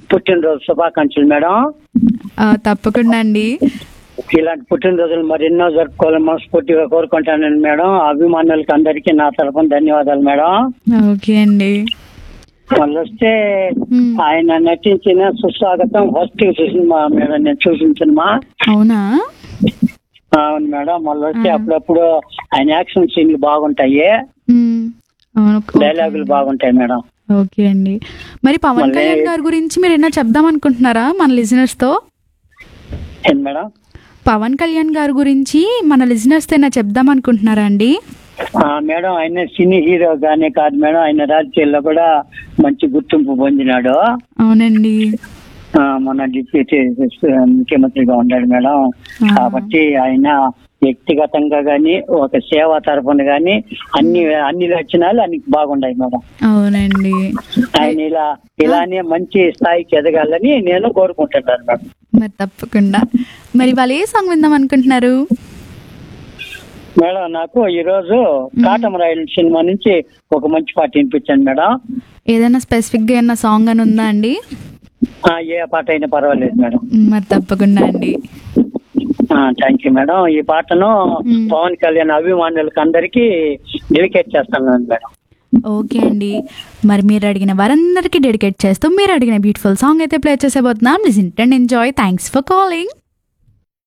పుట్టినరోజు శుభాకాంక్షలు మేడం ఆ, తప్పకుండా అండి ఇలాంటి పుట్టినరోజులు మరెన్నో జరుపుకోవాలని మనస్ఫూర్తిగా కోరుకుంటానండి మేడం అభిమానులకి అందరికీ నా తరఫున ధన్యవాదాలు మేడం ఓకే అండి మళ్ళీ వస్తే మ్మ్. ఆయన నటించిన సుస్వాగతం ఫస్ట్ సినిమా మేడం నేను చూసిన సినిమా అవునా అవును మేడం మళ్ళీ వస్తే ఆ. అప్పుడప్పుడు ఆయన యాక్షన్ సీన్లు బాగుంటాయి మ్మ్. అవును, ఓకే డైలాగులు అండి. బాగుంటాయి మేడం ఓకే అండి మరి పవన్ మళ్ళీ- కళ్యాణ్ గారి గురించి మీరు ఏమైనా చెప్దాం అనుకుంటున్నారా మన లిజనర్స్ తో ఏంటి మేడం పవన్ కళ్యాణ్ గారి గురించి మన లిజనర్స్ తో ఏమైనా చెప్దాం అనుకుంటున్నారా అండి ఆ, మేడం ఆయన సినీ హీరో గానే కాదు మేడం ఆయన రాజకీయాల్లో కూడా మంచి గుర్తింపు పొందినాడు అవునండి ఆ, మన డిప్యూటీ ముఖ్యమంత్రిగా ఉన్నాడు మేడం ఆ. కాబట్టి ఆయన వ్యక్తిగతంగా గాని ఒక సేవా తరఫున గాని అన్ని అన్ని లక్షణాలు ఆయనకి బాగున్నాయి మేడం అవునండి ఆయన ఇలా ఇలానే మంచి స్థాయికి ఎదగాలని నేను కోరుకుంటున్నాను మేడం మరి తప్పకుండా మరి వాళ్ళు ఏ సాంగ్ విందాం అనుకుంటున్నారు మేడం నాకు ఈ రోజు కాటం రాయల్ సినిమా నుంచి ఒక మంచి పాట వినిపించండి మేడం ఏదైనా స్పెసిఫిక్ గా ఏమన్నా సాంగ్ అని ఉందా అండి ఆ, ఏ పాట అయినా పర్వాలేదు మేడం మరి తప్పకుండా అండి థ్యాంక్ యూ మేడం ఈ పాటను మ్మ్. పవన్ కళ్యాణ్ అభిమానులకు అందరికీ డెడికేట్ చేస్తాను మేడం ఓకే అండి మరి మీరు అడిగిన వారందరికీ డెడికేట్ చేస్తూ మీరు అడిగిన బ్యూటిఫుల్ సాంగ్ అయితే ప్లే చేసేబోతున్నాం listen and enjoy thanks for calling